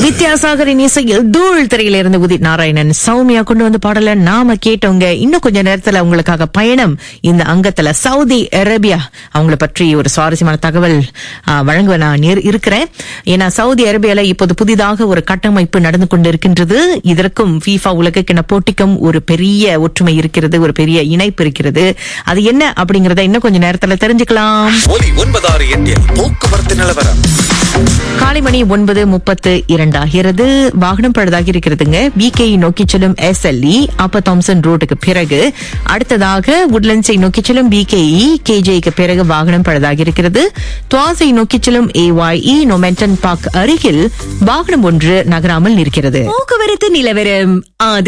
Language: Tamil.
வித்யாசாகரின் இசையில் தூள் திரையில இருந்து உதித் நாராயணன் சௌமியா கொண்டு வந்த பாடல நாம கேட்டோங்க இன்னும் கொஞ்ச நேரத்துல உங்களுக்காக பயணம் இந்த அங்கத்துல சவுதி அரேபியா அவங்கள பற்றி ஒரு சுவாரஸ்யமான தகவல் ஆ, வழங்குவ நான் இரு- இருக்கிறேன் ஏன்னா சவுதி அரேபியால இப்போது புதிதாக ஒரு கட்டமைப்பு நடந்து கொண்டிருக்கின்றது இதற்கும் FIFA உலகக்கிண போட்டிக்கும் ஒரு பெரிய ஒற்றுமை இருக்கிறது ஒரு பெரிய இணைப்பு இருக்கிறது அது என்ன அப்படிங்கறத இன்னும் கொஞ்ச நேரத்துல தெரிஞ்சுக்கலாம் ஒலி ஒன்பதாறு எட்டில் போக்குவரத்து நிலவரம் காலை மணி ஒன்பது முப்பத்து இரண்டாகிறது வாகனம் பழுதாகி இருக்கிறதுங்க பிகே நோக்கி செல்லும் எஸ்எல்இ அப்ப தாம்சன் ரோட்டுக்கு பிறகு அடுத்ததாக உட்லண்ட்ஸை நோக்கி செல்லும் பிகேஇ கேஜேக்கு பிறகு வாகனம் பழுதாகி இருக்கிறது துவாசை நோக்கி செல்லும் ஏஒய்இ நொமெண்டன் பார்க் அருகில் வாகனம் ஒன்று நகராமல் இருக்கிறது போக்குவரத்து நிலவரம் ஆதரவு